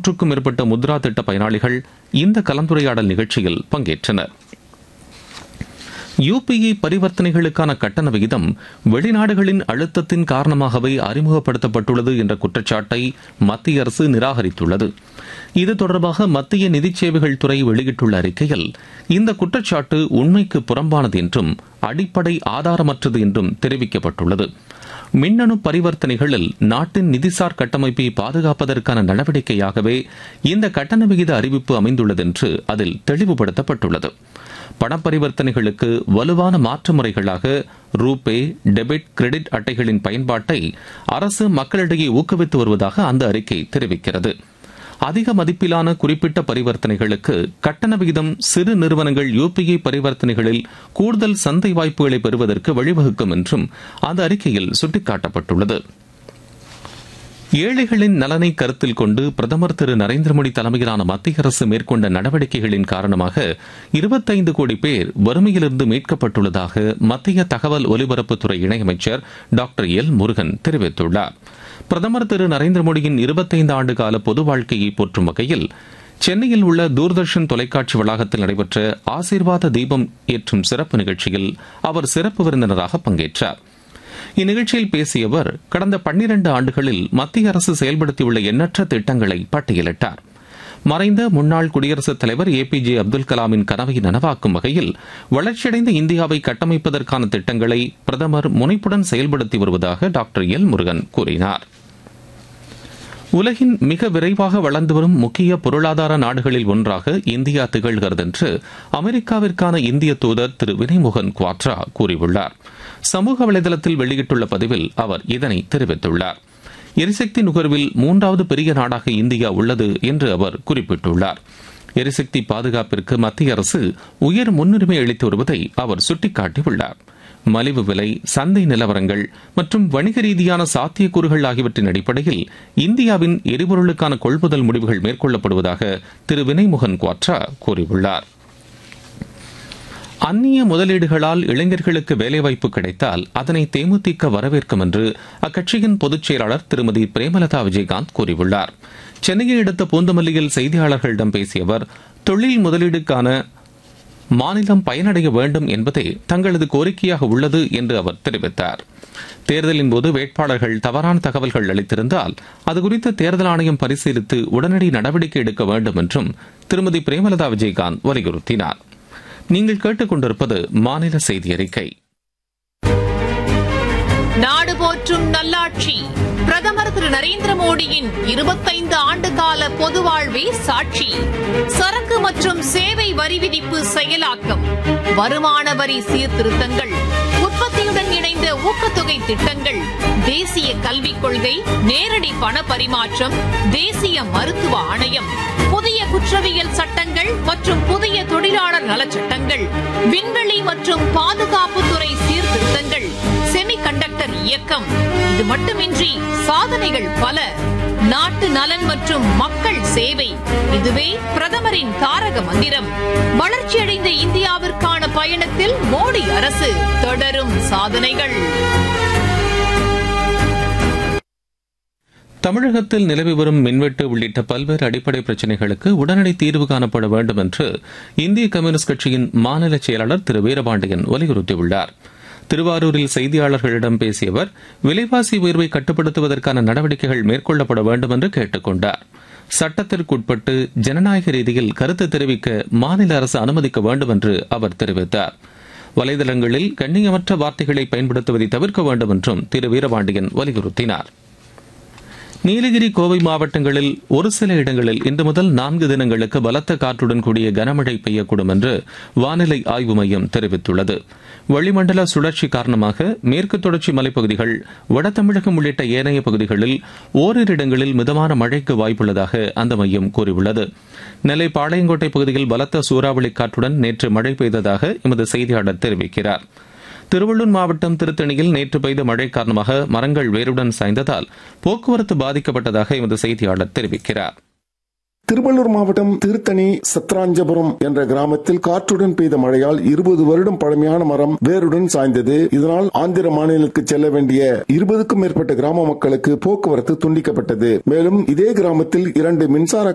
நூற்றுக்கும் மேற்பட்ட முத்ரா திட்ட பயனாளிகள் இந்த கலந்துரையாடல் நிகழ்ச்சியில் பங்கேற்றனர் யுபிஐ பரிவர்த்தனைகளுக்கான கட்டண விகிதம் வெளிநாடுகளின் அழுத்தத்தின் காரணமாகவே அறிமுகப்படுத்தப்பட்டுள்ளது என்ற குற்றச்சாட்டை மத்திய அரசு நிராகரித்துள்ளது இது தொடர்பாக மத்திய நிதி சேவைகள் துறை வெளியிட்டுள்ள அறிக்கையில் இந்த குற்றச்சாட்டு உண்மைக்கு புறம்பானது என்றும் அடிப்படை ஆதாரமற்றது என்றும் தெரிவிக்கப்பட்டுள்ளது மின்னணு பரிவர்த்தனைகளில் நாட்டின் நிதிசார் கட்டமைப்பை பாதுகாப்பதற்கான நடவடிக்கையாகவே இந்த கட்டண விகித அறிவிப்பு அமைந்துள்ளது என்று அதில் தெளிவுபடுத்தப்பட்டுள்ளது பணப்பரிவர்த்தனைகளுக்கு வலுவான மாற்று முறைகளாக ரூபே டெபிட் கிரெடிட் அட்டைகளின் பயன்பாட்டை அரசு மக்களிடையே ஊக்குவித்து வருவதாக அந்த அறிக்கை தெரிவிக்கிறது அதிக மதிப்பிலான குறிப்பிட்ட பரிவர்த்தனைகளுக்கு கட்டண விகிதம் சிறு நிறுவனங்கள் யுபிஐ பரிவர்த்தனைகளில் கூடுதல் சந்தை வாய்ப்புகளை பெறுவதற்கு வழிவகுக்கும் என்றும் அந்த அறிக்கையில் சுட்டிக்காட்டப்பட்டுள்ளது ஏழைகளின் நலனை கருத்தில் கொண்டு பிரதமர் திரு நரேந்திர மோடி தலைமையிலான மத்திய அரசு மேற்கொண்ட நடவடிக்கைகளின் காரணமாக இருபத்தைந்து கோடி பேர் வறுமையிலிருந்து மீட்கப்பட்டுள்ளதாக மத்திய தகவல் ஒலிபரப்புத்துறை இணையமைச்சர் டாக்டர் எல் முருகன் தெரிவித்துள்ளார் பிரதமர் திரு நரேந்திர மோடியின் இருபத்தைந்து ஆண்டு கால பொது வாழ்க்கையை போற்றும் வகையில் சென்னையில் உள்ள தூர்தர்ஷன் தொலைக்காட்சி வளாகத்தில் நடைபெற்ற ஆசீர்வாத தீபம் ஏற்றும் சிறப்பு நிகழ்ச்சியில் அவர் சிறப்பு விருந்தினராக பங்கேற்றார் இந்நிகழ்ச்சியில் பேசிய அவர் கடந்த பன்னிரண்டு ஆண்டுகளில் மத்திய அரசு செயல்படுத்தியுள்ள எண்ணற்ற திட்டங்களை பட்டியலிட்டார் மறைந்த முன்னாள் குடியரசுத் தலைவர் ஏ பி ஜே அப்துல் கலாமின் கனவை நனவாக்கும் வகையில் வளர்ச்சியடைந்த இந்தியாவை கட்டமைப்பதற்கான திட்டங்களை பிரதமர் முனைப்புடன் செயல்படுத்தி வருவதாக டாக்டர் எல் முருகன் கூறினார் உலகின் மிக விரைவாக வளர்ந்து வரும் முக்கிய பொருளாதார நாடுகளில் ஒன்றாக இந்தியா திகழ்கிறது என்று அமெரிக்காவிற்கான இந்திய தூதர் திரு வினய்மோகன் குவாட்ரா கூறியுள்ளார் சமூக வலைதளத்தில் வெளியிட்டுள்ள பதிவில் அவர் இதனை தெரிவித்துள்ளார் எரிசக்தி நுகர்வில் மூன்றாவது பெரிய நாடாக இந்தியா உள்ளது என்று அவர் குறிப்பிட்டுள்ளார் எரிசக்தி பாதுகாப்பிற்கு மத்திய அரசு உயர் முன்னுரிமை அளித்து வருவதை அவர் சுட்டிக்காட்டியுள்ளார் மலிவு விலை சந்தை நிலவரங்கள் மற்றும் வணிக ரீதியான சாத்தியக்கூறுகள் ஆகியவற்றின் அடிப்படையில் இந்தியாவின் எரிபொருளுக்கான கொள்முதல் முடிவுகள் மேற்கொள்ளப்படுவதாக திரு வினய்மோகன் குவாட்ரா கூறியுள்ளார் அந்நிய முதலீடுகளால் இளைஞர்களுக்கு வேலைவாய்ப்பு கிடைத்தால் அதனை தேமுதிக வரவேற்கும் என்று அக்கட்சியின் பொதுச் செயலாளர் திருமதி பிரேமலதா விஜயகாந்த் கூறியுள்ளார் சென்னையை அடுத்த பூந்தமல்லியில் செய்தியாளர்களிடம் பேசிய அவர் தொழில் முதலீடுக்கான மாநிலம் பயனடைய வேண்டும் என்பதே தங்களது கோரிக்கையாக உள்ளது என்று அவர் தெரிவித்தார் தேர்தலின் போது வேட்பாளர்கள் தவறான தகவல்கள் அளித்திருந்தால் அது குறித்து தேர்தல் ஆணையம் பரிசீலித்து உடனடி நடவடிக்கை எடுக்க வேண்டும் என்றும் திருமதி பிரேமலதா விஜயகாந்த் வலியுறுத்தினார் நீங்கள் கேட்டுக்கொண்டிருப்பது மாநில செய்தி அறிக்கை நாடு போற்றும் நல்லாட்சி பிரதமர் திரு நரேந்திர மோடியின் இருபத்தைந்து ஆண்டு கால பொது வாழ்வே சாட்சி சரக்கு மற்றும் சேவை வரி விதிப்பு செயலாக்கம் வருமான வரி சீர்திருத்தங்கள் உற்பத்தியுடன் இணைந்த ஊக்கத்தொகை திட்டங்கள் தேசிய கல்விக் கொள்கை நேரடி பண பரிமாற்றம் தேசிய மருத்துவ ஆணையம் புதிய குற்றவியல் சட்டங்கள் மற்றும் புதிய தொழிலாளர் நலச்சட்டங்கள் விண்வெளி மற்றும் பாதுகாப்புத்துறை சீர்திருத்தங்கள் செமி கண்டக்டர் இயக்கம் இது மட்டுமின்றி சாதனைகள் பல நாட்டு நலன் மற்றும் மக்கள் சேவை இதுவே பிரதமரின் தாரக மந்திரம் வளர்ச்சியடைந்த இந்தியாவிற்கான பயணத்தில் மோடி அரசு தொடரும் சாதனைகள் தமிழகத்தில் நிலவி வரும் மின்வெட்டு உள்ளிட்ட பல்வேறு அடிப்படை பிரச்சினைகளுக்கு உடனடி தீர்வு காணப்பட வேண்டும் என்று இந்திய கம்யூனிஸ்ட் கட்சியின் மாநில செயலாளர் திரு வீரபாண்டியன் வலியுறுத்தியுள்ளார் திருவாரூரில் செய்தியாளர்களிடம் பேசிய அவர் விலைவாசி உயர்வை கட்டுப்படுத்துவதற்கான நடவடிக்கைகள் மேற்கொள்ளப்பட வேண்டும் என்று கேட்டுக் கொண்டார் சட்டத்திற்குட்பட்டு ஜனநாயக ரீதியில் கருத்து தெரிவிக்க மாநில அரசு அனுமதிக்க வேண்டும் என்று அவர் தெரிவித்தார் வலைதளங்களில் கண்ணியமற்ற வார்த்தைகளை பயன்படுத்துவதை தவிர்க்க வேண்டும் என்றும் திரு வீரபாண்டியன் வலியுறுத்தினார் நீலகிரி கோவை மாவட்டங்களில் ஒரு சில இடங்களில் இன்று முதல் நான்கு தினங்களுக்கு பலத்த காற்றுடன் கூடிய கனமழை பெய்யக்கூடும் என்று வானிலை ஆய்வு மையம் தெரிவித்துள்ளது வளிமண்டல சுழற்சி காரணமாக மேற்கு தொடர்ச்சி மலைப்பகுதிகள் வட தமிழகம் உள்ளிட்ட ஏனைய பகுதிகளில் ஓரிரு இடங்களில் மிதமான மழைக்கு வாய்ப்புள்ளதாக அந்த மையம் கூறியுள்ளது நெல்லை பாளையங்கோட்டை பகுதியில் பலத்த சூறாவளி காற்றுடன் நேற்று மழை பெய்ததாக எமது செய்தியாளர் தெரிவிக்கிறார் திருவள்ளூர் மாவட்டம் திருத்தணியில் நேற்று பெய்த மழை காரணமாக மரங்கள் வேருடன் சாய்ந்ததால் போக்குவரத்து பாதிக்கப்பட்டதாக எமது செய்தியாளர் தெரிவிக்கிறார் திருவள்ளூர் மாவட்டம் திருத்தணி சத்ராஞ்சபுரம் என்ற கிராமத்தில் காற்றுடன் பெய்த மழையால் இருபது வருடம் பழமையான மரம் வேருடன் சாய்ந்தது இதனால் ஆந்திர மாநிலத்துக்கு செல்ல வேண்டிய இருபதுக்கும் மேற்பட்ட கிராம மக்களுக்கு போக்குவரத்து துண்டிக்கப்பட்டது மேலும் இதே கிராமத்தில் இரண்டு மின்சார